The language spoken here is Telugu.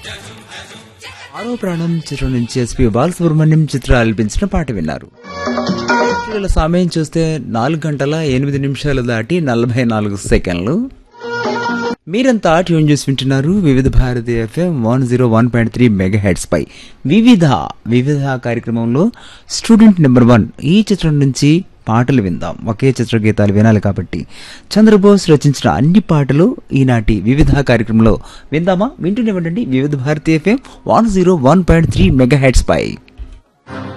ఆరో ప్రాణం చిత్రం నుంచి ఎస్పి బాలసుబ్రహ్మణ్యం చిత్ర ఆలపించిన పాట విన్నారు వీళ్ళ సమయం చూస్తే నాలుగు గంటల ఎనిమిది నిమిషాలు దాటి నలభై నాలుగు సెకండ్లు మీరంతా ట్యూన్ చేసి వింటున్నారు Vividh Bharati FM one zero one point three megahertz పై వివిధ వివిధ కార్యక్రమంలో స్టూడెంట్ నెంబర్ వన్ ఈ చిత్రం నుంచి పాటలు విందాం ఒకే చిత్ర గీతాలు వినాలి కాబట్టి చంద్రబోస్ రచించిన అన్ని పాటలు ఈనాటి వివిధ కార్యక్రమంలో విందామా వింటూనే ఉండండి Vividh Bharati FM one zero one point three megahertz పై